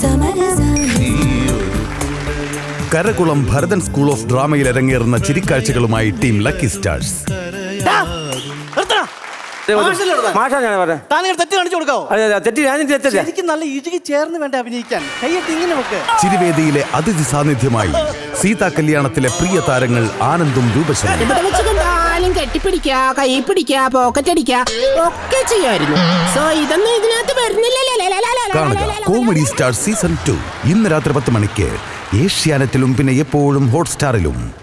Karakulam Bharathan school of ഡ്രാമയിൽ അരങ്ങേറുന്ന ചിരിക്കാഴ്ചകളുമായി ടീം ലക്കി സ്റ്റാർസ് മാഷാ ഞാൻ പറഞ്ഞത് താനിങ്ങനെ തെറ്റ് കാണിച്ചു കൊടുക്കാവോ അതെ അതെ തെറ്റി ഞാൻ തെറ്റില്ല ശരിക്കും നല്ല ഇഴുകി ചേർന്ന് വേണ്ട അഭിനയിക്കാൻ കൈയ്യട്ടി ഇങ്ങനെ വെക്ക് ചിരിവേദിയിലെ അതിഥി സാന്നിധ്യമായി സീതാ കല്യാണത്തിലെ പ്രിയ താരങ്ങൾ ആനന്ദും രൂപശനും ഇവിടെ വെച്ച് കണ്ടാലും കെട്ടിപ്പിടിക്ക കൈ പിടിക്ക പോക്കറ്റ് അടിക്ക ഒക്കെ ചെയ്യായിരുന്നു സോ ഇതൊന്നും ഇതിനകത്ത് കാണുക വരുന്നില്ല കോമഡി സ്റ്റാർ സീസൺ ടു ഇന്ന് രാത്രി പത്ത് മണിക്ക് ഏഷ്യാനെറ്റിലും പിന്നെ എപ്പോഴും ഹോട്ട്സ്റ്റാറിലും